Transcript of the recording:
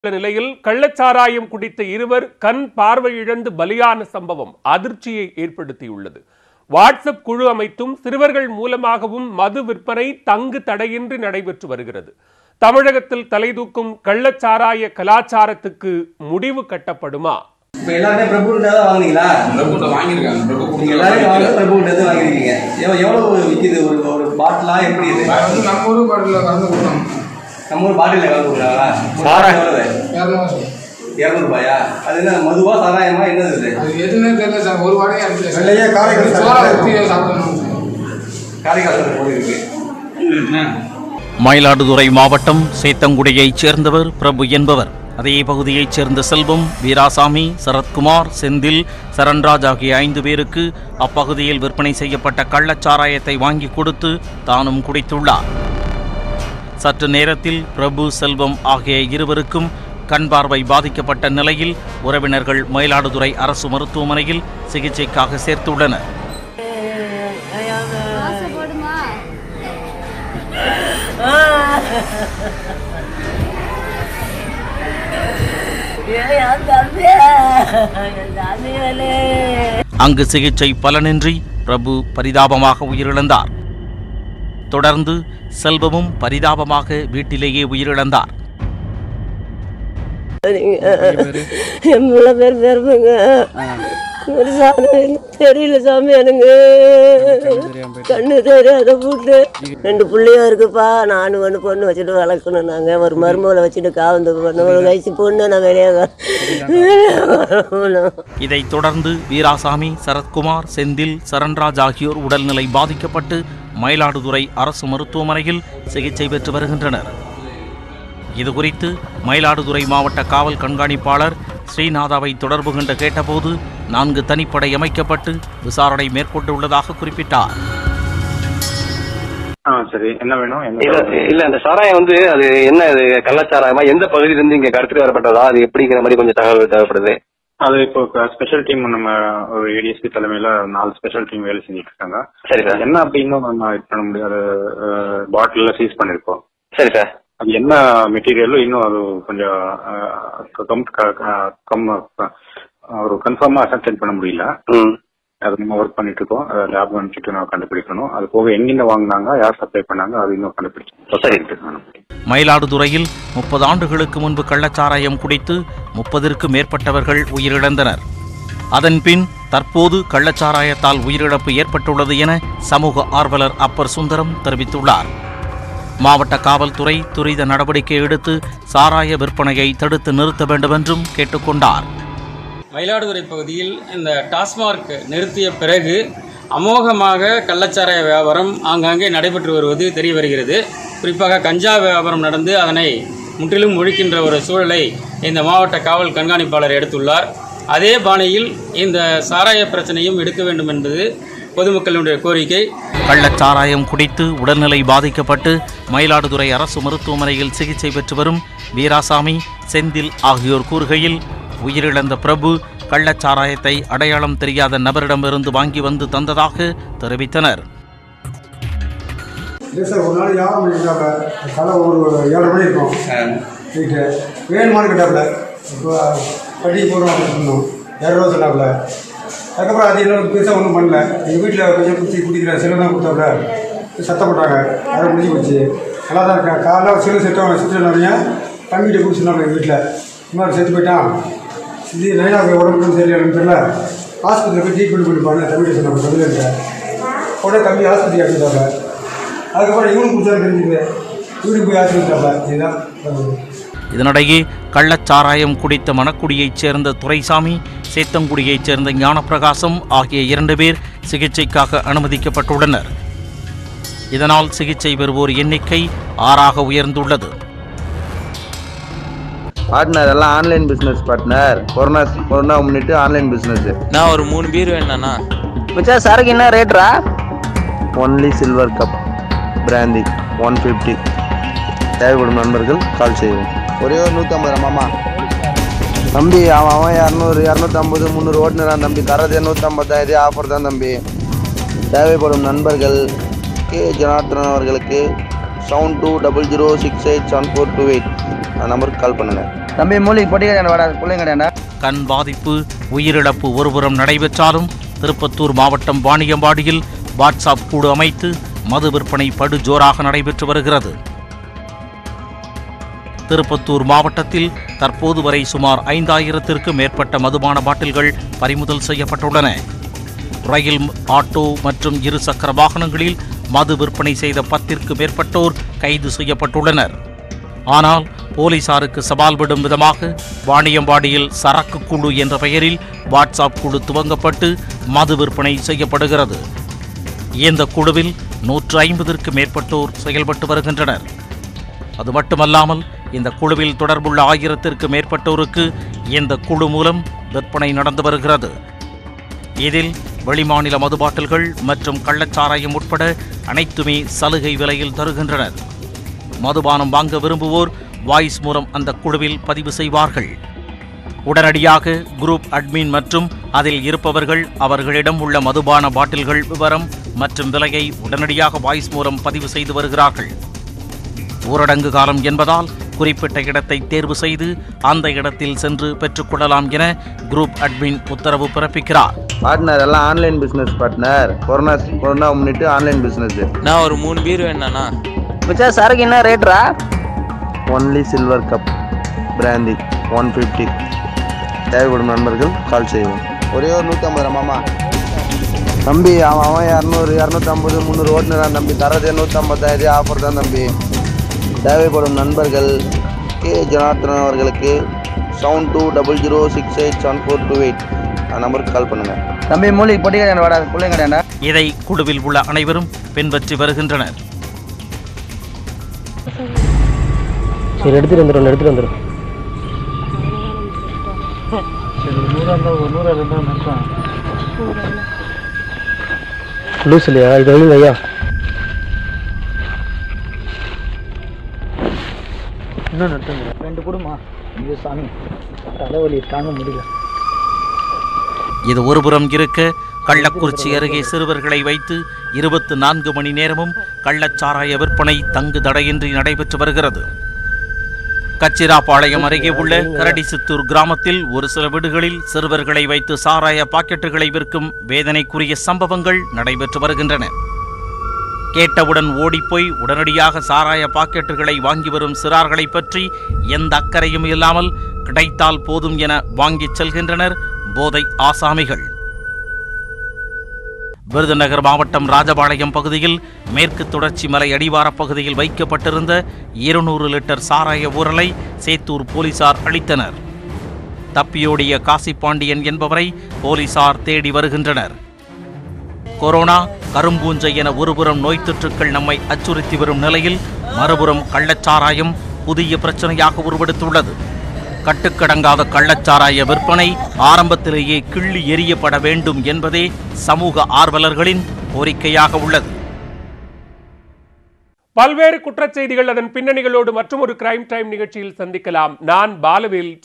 உள்ள நிலையில் கள்ளச்சாராயம் குடித்த இருவர் கண் பார்வை இழந்து பலியான சம்பவம் அதிர்ச்சியை ஏற்படுத்தியுள்ளது வாட்ஸ்அப் குழு அமைத்தும் சிறுவர்கள் மூலமாகவும் மது விற்பனை தங்கு தடையின்றி நடைபெற்று வருகிறது தமிழகத்தில் தலைதூக்கும் கள்ளச்சாராய கலாச்சாரத்துக்கு முடிவு கட்டப்படுமா இப்போ எல்லாருமே பிரபுகிட்ட தான் வாங்குனீங்களா பிரபுட்ட வாங்கியிருக்காங்க பிரபு நீங்க எல்லாரும் வாங்க பிரபுகிட்ட இருந்து வாங்கிருக்கீங்க எவ்வளோ எவ்வளவு விற்கிது ஒரு ஒரு பாட்டிலா எப்படி இது அது வந்து நம்ம ஊர் பாட்டில் கலந்து கொடுத்தோம் நம்ம ஊர் பாட்டில் கலந்து கொடுக்குறாங்களா சாராயம் எவ்வளவு இரநூறு இரநூறுபாயா அது என்ன மதுவா சாராயமா என்னது இது அது எதுவுமே தெரியல சார் ஒரு வாடகை அடிச்சு வெள்ளையே காரைக்கால் சோள சாப்பிட்டேன். ஊற்றி சாப்பிடணும் காரைக்கால் போய் இருக்கு மயிலாடுதுறை மாவட்டம் சேத்தங்குடியைச் சேர்ந்தவர் பிரபு என்பவர் அதே பகுதியைச் சேர்ந்த செல்வம் வீராசாமி சரத்குமார் செந்தில் சரண்ராஜ் ஆகிய ஐந்து பேருக்கு அப்பகுதியில் விற்பனை செய்யப்பட்ட கள்ளச்சாராயத்தை வாங்கி கொடுத்து தானும் குடித்துள்ளார் சற்று நேரத்தில் பிரபு செல்வம் ஆகிய இருவருக்கும் கண் பார்வை பாதிக்கப்பட்ட நிலையில் உறவினர்கள் மயிலாடுதுறை அரசு மருத்துவமனையில் சிகிச்சைக்காக சேர்த்துள்ளனர் ஆசைப்படுமா அங்கு சிகிச்சை பலனின்றி பிரபு பரிதாபமாக உயிரிழந்தார் தொடர்ந்து செல்வமும் பரிதாபமாக வீட்டிலேயே உயிரிழந்தார் எவ்வளோ பேர் பெருமைங்க ஒரு சாமி தெரியல சாமி எனக்கு கண்ணு தெரியாத புட்டு ரெண்டு பிள்ளையும் இருக்குப்பா நானும் ஒன்று பொண்ணு வச்சுட்டு வளர்க்கணும் நாங்கள் ஒரு மருமகளை வச்சுட்டு காவந்து பண்ண ஒரு வயசு பொண்ணு நான் வெளியே வரணும் இதைத் தொடர்ந்து வீராசாமி சரத்குமார் செந்தில் சரண்ராஜ் ஆகியோர் உடல்நிலை பாதிக்கப்பட்டு மயிலாடுதுறை அரசு மருத்துவமனையில் சிகிச்சை பெற்று வருகின்றனர் இதுகுறித்து மயிலாடுதுறை மாவட்ட காவல் கண்காணிப்பாளர் ஸ்ரீநாதாவை தொடர்பு கொண்டு கேட்டபோது நான்கு தனிப்படை அமைக்கப்பட்டு விசாரணை மேற்கொண்டுள்ளதாக குறிப்பிட்டார் ஆ சரி என்ன வேணும் என்ன இல்ல இல்ல அந்த சாராயம் வந்து அது என்ன அது கள்ளச்சாராயமா எந்த பகுதியில இருந்து இங்க கடத்திட்டு வரப்பட்டதா அது எப்படிங்கிற மாதிரி கொஞ்சம் தகவல் தேவைப்படுது அது இப்போ ஸ்பெஷல் டீம் நம்ம ஒரு ஏடிஎஸ்பி தலைமையில நாலு ஸ்பெஷல் டீம் வேலை செஞ்சுட்டு இருக்காங்க சரி சார் என்ன அப்படின்னு நம்ம இது பண்ண முடியாது பாட்டில சீஸ் பண்ணிருக்கோம் சரி சார் அது என்ன மெட்டீரியலோ இன்னும் அது கொஞ்சம் அஹ், கம் க- க- கம் அஹ், ஒரு கன்ஃபார்மா அசர்டன் பண்ண முடியல ம் அது நம்ம ஒர்க் பண்ணிட்டு இருக்கோம் லேப் அனுப்பிச்சுட்டு நான் கண்டுபிடிக்கணும் அது போக எங்கிருந்து வாங்குனாங்க யார் சப்ளை பண்ணாங்க அது இன்னும் கண்டுபிடிச்சு சரி. மயிலாடுதுறையில் முப்பது ஆண்டுகளுக்கு முன்பு கள்ளச்சாராயம் குடித்து முப்பதிற்கு மேற்பட்டவர்கள் உயிரிழந்தனர் அதன்பின் தற்போது கள்ளச்சாராயத்தால் உயிரிழப்பு ஏற்பட்டுள்ளது என சமூக ஆர்வலர் அப்பர் சுந்தரம் தெரிவித்துள்ளார் மாவட்ட காவல்துறை துரித நடவடிக்கை எடுத்து சாராய விற்பனையை தடுத்து நிறுத்த வேண்டும் என்றும் கேட்டுக்கொண்டார் மயிலாடுதுறை பகுதியில் இந்த டாஸ்மார்க் நிறுத்திய பிறகு அமோகமாக கள்ளச்சாராய வியாபாரம் ஆங்காங்கே நடைபெற்று வருவது தெரிய வருகிறது குறிப்பாக கஞ்சா வியாபாரம் நடந்து அதனை முற்றிலும் ஒழிக்கின்ற ஒரு சூழலை இந்த மாவட்ட காவல் கண்காணிப்பாளர் எடுத்துள்ளார் அதே பாணியில் இந்த சாராய பிரச்சனையும் எடுக்க வேண்டும் என்பது பொதுமக்களுடைய கோரிக்கை கள்ளச்சாராயம் குடித்து உடல்நிலை பாதிக்கப்பட்டு மயிலாடுதுறை அரசு மருத்துவமனையில் சிகிச்சை பெற்று வரும் வீராசாமி செந்தில் ஆகியோர் கூறுகையில் உயிரிழந்த பிரபு கள்ளச்சாராயத்தை அடையாளம் தெரியாத நபரிடமிருந்து வாங்கி வந்து தந்ததாக தெரிவித்தனர் இல்லை சார் ஒரு நாள் யாரும் பண்ணிட்டாங்க காலை ஒரு ஏழரை மணி இருக்கும் நைட்டு வேணுமான்னு கேட்டாப்புல இப்போ படி போகிறோம் அப்படின்னு சொன்னோம் இரநூறுவா சொன்னாப்புல அதுக்கப்புறம் அது இன்னொரு பெருசாக ஒன்றும் பண்ணல எங்கள் வீட்டில் கொஞ்சம் குத்தி குடிக்கிற செல்லு தான் கொடுத்தாப்புல சத்தம் போட்டாங்க அதை முடிஞ்சு போச்சு நல்லா தான் இருக்கேன் காலைல செல்லு செட்டோம் செட்டுனாங்க தம்பிகிட்ட கொடுத்து சொன்னாங்க எங்கள் வீட்டில் இன்னொரு செத்து போயிட்டான் இது நைனாவுக்கு உடம்புக்கு சரியில்லைன்னு தெரியல ஆஸ்பத்திரியில் போய் ட்ரீட்மெண்ட் பண்ணிப்பாங்க தம்பிகிட்ட சொன்னாங்க தமிழ்ல உடனே தம்பி ஆஸ்பத்திரி அனுப்பிட்டாங்க அதுக்கப்புறம் இவனுக்கு கொடுத்தாரு தெரிஞ்சுது இவனுக்கு போய் ஆஸ்பத்திரிட்டாங்க இதுதான் நடந்தது. இதனிடையே கள்ளச்சாராயம் குடித்த மணக்குடியைச் சேர்ந்த துரைசாமி சேத்தங்குடியைச் சேர்ந்த ஞானப்பிரகாசம் ஆகிய இரண்டு பேர் சிகிச்சைக்காக அனுமதிக்கப்பட்டுள்ளனர் இதனால் சிகிச்சை பெறுவோர் எண்ணிக்கை ஆறாக உயர்ந்துள்ளது பார்ட்னர் எல்லாம் online business partner corona corona முன்னிட்டு ஆன்லைன் பிஸ்னஸ் நான் ஒரு மூணு பீர் வேணாண்ணா மச்சான் சரக்கு என்ன ரேட்ரா only silver cup brandy one fifty தேவைப்படும் நண்பர்கள் கால் செய்வோம் ஒரே ஒரு நூற்றம்பது மாமா தம்பி அவன் அவன் இரநூறு இரநூத்தம்பது முந்நூறு ஓட்டுறான் தம்பி தரது நூற்றம்பதாயிரம் ஆஃபர் தான் தம்பி தேவைப்படும் நண்பர்கள் கே ஜனார்த்தனன் அவர்களுக்கு seven two double zero six eight seven four two eight அந்த நம்பருக்கு கால் பண்ணுங்கள் தம்பி மூலிகை பொட்டி கடையாண்ட வாடா பிள்ளைங்க கடையாண்டா கண் பாதிப்பு உயிரிழப்பு ஒருபுறம் நடைபெற்றாலும் திருப்பத்தூர் மாவட்டம் வாணியம்பாடியில் வாட்ஸ்அப் கூடு அமைத்து மது விற்பனை படு ஜோராக நடைபெற்று வருகிறது திருப்பத்தூர் மாவட்டத்தில் தற்போது வரை சுமார் ஐந்தாயிரத்திற்கும் மேற்பட்ட மதுபான பாட்டில்கள் பறிமுதல் செய்யப்பட்டுள்ளன ரயில் ஆட்டோ மற்றும் இருசக்கர வாகனங்களில் மது விற்பனை செய்த பத்திற்கு மேற்பட்டோர் கைது செய்யப்பட்டுள்ளனர் ஆனால் போலீசாருக்கு சவால் விடும் விதமாக வாணியம்பாடியில் சரக்கு குழு என்ற பெயரில் வாட்ஸ்அப் குழு துவங்கப்பட்டு மது விற்பனை செய்யப்படுகிறது இந்த குழுவில் நூற்று ஐம்பதற்கு மேற்பட்டோர் செயல்பட்டு வருகின்றனர் அது மட்டுமல்லாமல் இந்த குழுவில் தொடர்புள்ள ஆயிரத்திற்கு மேற்பட்டோருக்கு இந்த குழு மூலம் விற்பனை நடந்து வருகிறது இதில் வெளிமாநில மது பாட்டில்கள் மற்றும் கள்ளச்சாராயம் உட்பட அனைத்துமே சலுகை விலையில் தருகின்றனர் மதுபானம் வாங்க விரும்புவோர் வாய்ஸ் மூலம் அந்த குழுவில் பதிவு செய்வார்கள் உடனடியாக குரூப் அட்மின் மற்றும் அதில் இருப்பவர்கள் அவர்களிடம் உள்ள மதுபான பாட்டில்கள் விவரம் மற்றும் விலையை உடனடியாக வாய்ஸ் மூலம் பதிவு செய்து வருகிறார்கள் ஊரடங்கு காலம் என்பதால் குறிப்பிட்ட இடத்தை தேர்வு செய்து அந்த இடத்தில் சென்று பெற்றுக்கொள்ளலாம் என குரூப் அட்மின் உத்தரவு பிறப்பிக்கிறார் பார்ட்னர் எல்லாம் online business partner corona corona முன்னிட்டு ஆன்லைன் பிஸ்னஸ் நான் ஒரு மூணு பீர் வேணாண்ணா மச்சான் சரக்கு என்ன ரேட்ரா only silver cup brandy one fifty தேவைப்படும் நண்பர்கள் கால் செய்வோம் ஒரே ஒரு நூற்றம்பது மாமா தம்பி அவன் அவன் இரநூறு இரநூத்தம்பது முந்நூறு ஓட்டுனரான் தம்பி தரது நூற்றம்பத்தாயிரம் ஆஃபர் தான் தம்பி தேவைப்படும் நண்பர்கள் கே ஜனார்த்தனன் அவர்களுக்கு seven two double zero six eight seven four two eight அந்த நம்பருக்கு கால் பண்ணுங்கள் தம்பி மூலிகை பொட்டி கடையாண்ட வாடா பிள்ளைங்க கடையாண்டா இதை குழுவில் உள்ள அனைவரும் பின்பற்றி வருகின்றனர் சரி எடுத்துட்டு வந்துடும் எடுத்துட்டு வந்துடும் லூஸ் இல்லையா இது வந்து ஐயா இன்னும் நட்டுங்க ரெண்டு கொடுமா இது சாமி தலைவலி தாங்க முடியல இது ஒருபுறம் இருக்க கள்ளக்குறிச்சி அருகே சிறுவர்களை வைத்து இருபத்து நான்கு மணி நேரமும் கள்ளச்சாராய விற்பனை தங்கு தடையின்றி நடைபெற்று வருகிறது கச்சிராபாளையம் அருகே உள்ள கரடிசித்தூர் கிராமத்தில் ஒரு சில வீடுகளில் சிறுவர்களை வைத்து சாராய பாக்கெட்டுகளை விற்கும் வேதனைக்குரிய சம்பவங்கள் நடைபெற்று வருகின்றன கேட்டவுடன் ஓடிப்போய் உடனடியாக சாராய பாக்கெட்டுகளை வாங்கி வரும் சிறார்களை பற்றி எந்த அக்கறையும் இல்லாமல் கிடைத்தால் போதும் என வாங்கிச் செல்கின்றனர் போதை ஆசாமிகள் விருதுநகர் மாவட்டம் ராஜபாளையம் பகுதியில் மேற்கு தொடர்ச்சி மலை அடிவாரப் பகுதியில் வைக்கப்பட்டிருந்த இருநூறு லிட்டர் சாராய ஊரலை சேத்தூர் போலீசார் அளித்தனர் தப்பியோடிய காசிப்பாண்டியன் என்பவரை போலீசார் தேடி வருகின்றனர் கொரோனா கரும்பூஞ்சை என ஒருபுறம் நோய் தொற்றுக்கள் நம்மை அச்சுறுத்தி வரும் நிலையில் மறுபுறம் கள்ளச்சாராயம் புதிய பிரச்சனையாக உருவெடுத்துள்ளது கட்டுக்கடங்காத கள்ளச்சாராய விற்பனை ஆரம்பத்திலேயே கிள்ளி எறியப்பட வேண்டும் என்பதே சமூக ஆர்வலர்களின் கோரிக்கையாக உள்ளது பல்வேறு குற்றச்செய்திகள் அதன் பின்னணிகளோடு மற்றும் ஒரு கிரைம் டைம் நிகழ்ச்சியில் சந்திக்கலாம் நான் பாலவேல்